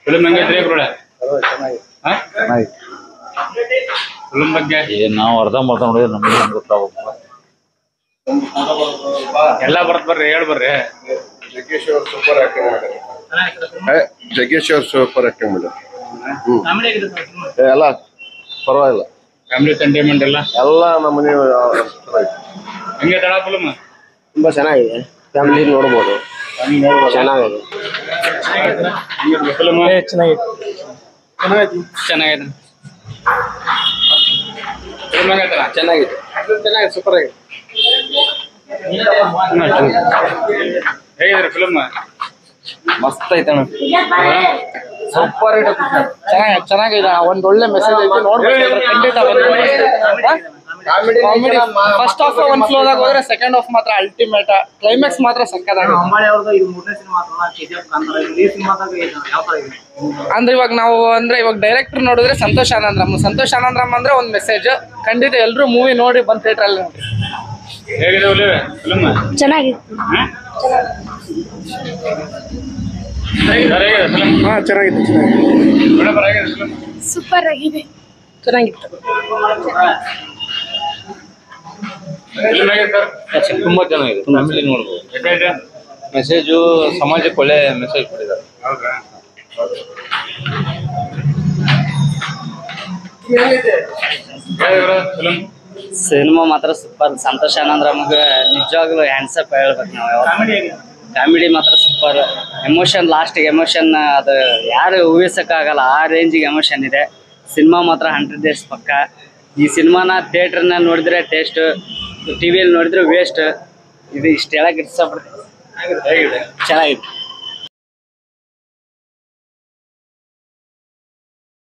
film ಹೆಂಗೈತ್ರಿ ಗುರುಳ film ಬಗ್ಗೆ ಏನ್ ನಾವು ಅರ್ಧ ಮರ್ಧ ನೋಡಿದ್ರೆ ನಮಗೆ ಹೆಂಗ್ ಗೊತ್ತಾಗಬೇಕು ಎಲ್ಲಾ ಬರ್ತ್ ಬರ್ರಿ ಹೇಳ್ ಬರ್ರಿ ಜಗ್ಗೇಶ್ ಅವ್ರು ಸೂಪರ್ ಆಕ್ಟಿಂಗ್ ಮಾಡಿದ್ದಾರೆ ಜಗ್ಗೇಶ್ ಅವ್ರು ಸೂಪರ್ ಆಕ್ಟಿಂಗ್ ಮಾಡಿದ್ದಾರೆ ಎಲ್ಲ ಪರವಾಗಿಲ್ಲ ಫ್ಯಾಮಿಲಿ ಸೆಂಟಿಮೆಂಟ್ ಎಲ್ಲ ಎಲ್ಲ ನಮ್ಮ ಮನೆ ಹೆಂಗೆ ತಡ ಫಿಲ್ಮ್ ತುಂಬಾ ಚೆನ್ನಾಗಿದೆ ಫ್ಯಾಮಿಲಿ ನೋಡ್ಬೋದು ಚೆನ್ನಾಗಿದೆ ಫಿಲ್ಮ್ ಚೆನ್ನಾಗಿದೆ ಚೆನ್ನಾಗಿದೆ ಫಿಲ್ಮ್ ಹೆಂಗೈತಲ್ಲ ಚೆನ್ನಾಗಿದೆ ಚೆನ್ನಾಗಿದೆ ಸೂಪರ್ ಆಗಿದೆ ಹೇಗಿದ್ರಿ ಫಿಲ್ಮ್ ಮಸ್ತ್ ಐತಣ್ಣ ಸೂಪರ್ ಚೆನ್ನಾಗಿ ಚೆನ್ನಾಗಿದೆ ಒಂದ್ ಒಳ್ಳೆ ಮೆಸೇಜ್ ಐತಿ ನೋಡ್ಬೇಕು ಖಂಡಿತ ಕಾಮಿಡಿ ಫಸ್ಟ್ ಹಾಫ್ ಒಂದ್ ಫ್ಲೋದಾಗ ಹೋದ್ರೆ ಸೆಕೆಂಡ್ ಹಾಫ್ ಮಾತ್ರ ಅಲ್ಟಿಮೇಟ್ ಕ್ಲೈಮ್ಯಾಕ್ಸ್ ಮಾತ್ರ ಸಕ್ಕದಾಗ ಅಂಬಾಳೆ ಅವ್ರದ್ದು ಇದು ಮೂರನೇ ಸಿನಿಮಾ ಅಲ್ಲ ಕೆಜಿಎಫ್ ಕಾಂತಾರ ಈ ಸಿನಿಮಾದಾಗ ಯಾವ ತರ ಇದೆ ಅಂದ್ರೆ ಇವಾಗ ನಾವು ಅಂದ್ರೆ ಇವಾಗ ಡೈರೆಕ್ಟರ್ ನೋಡಿದ್ರೆ ಸಂತೋಷ್ ಆನಂದ್ರಾಮ್ ಸಂತೋಷ್ ಆನಂದ್ರಾಮ್ ಅಂದ್ರೆ ಒಂದ್ ಮೆಸೇಜ್ ಖಂಡಿತ ಎಲ್ರು ಮೂವಿ ನೋಡಿ ಬಂದ್ ಥಿಯೇಟರ್ ಅಲ್ಲಿ ನೋಡ್ರಿ ಹೇಗಿದೆ ಫಿಲ್ಮ್ ಚೆನ್ನಾಗಿತ್ತು ಹೇಗಿದೆ ಫಿಲ್ಮ್ ಹಾ ಚೆನ್ನಾಗಿತ್ತು ಮೇಡಮ್ ಹೇಗಿದೆ ಫಿಲ್ಮ್ ಸೂಪರ್ ಆಗಿದೆ ಚೆನ್ನಾಗಿತ್ತು ಫಿಲ್ಮ್ ಹೇಗಿದೆ ಸರ್ ತುಂಬಾ ಚೆನ್ನಾಗಿದೆ ಫ್ಯಾಮಿಲಿ ನೋಡ್ಬೋದು ಎಷ್ಟೈತೆ ಮೆಸೇಜು ಸಮಾಜಕ್ಕೆ ಒಳ್ಳೆ ಮೆಸೇಜ್ ಕೊಟ್ಟಿದ್ದಾರೆ ಹೌದಾ ಹೇಗಿದ್ರು ಫಿಲ್ಮ್ ಸಿನಿಮಾ ಮಾತ್ರ ಸೂಪರ್ ಸಂತೋಷ್ ಆನಂದ್ರಾಮ್ಗೆ ನಿಜವಾಗ್ಲೂ ಹ್ಯಾಂಡ್ಸಪ್ ಹೇಳ್ಬೇಕು ನಾವು ಕಾಮಿಡಿ ಮಾತ್ರ ಸೂಪರ್ ಎಮೋಷನ್ ಲಾಸ್ಟಿಗೆ ಎಮೋಷನ್ ಅದು ಯಾರು ಊಹಿಸಕ್ಕಾಗಲ್ಲ ಆ ರೇಂಜಿಗೆ ಎಮೋಷನ್ ಇದೆ ಸಿನಿಮಾ ಮಾತ್ರ ಹಂಡ್ರೆಡ್ ಡೇಸ್ ಪಕ್ಕ ಈ ಸಿನಿಮಾನ ಥಿಯೇಟ್ರ್ನ ನೋಡಿದ್ರೆ ಟೇಸ್ಟ್ ಟಿ ವಿಯಲ್ಲಿ ನೋಡಿದ್ರೆ ವೇಸ್ಟ್ ಇದು ಇಷ್ಟು ಹೇಳಕ್ ಇಷ್ಟಪಡ್ತೀನಿ ಹೇಗಿದೆ ಚೆನ್ನಾಗಿತ್ತು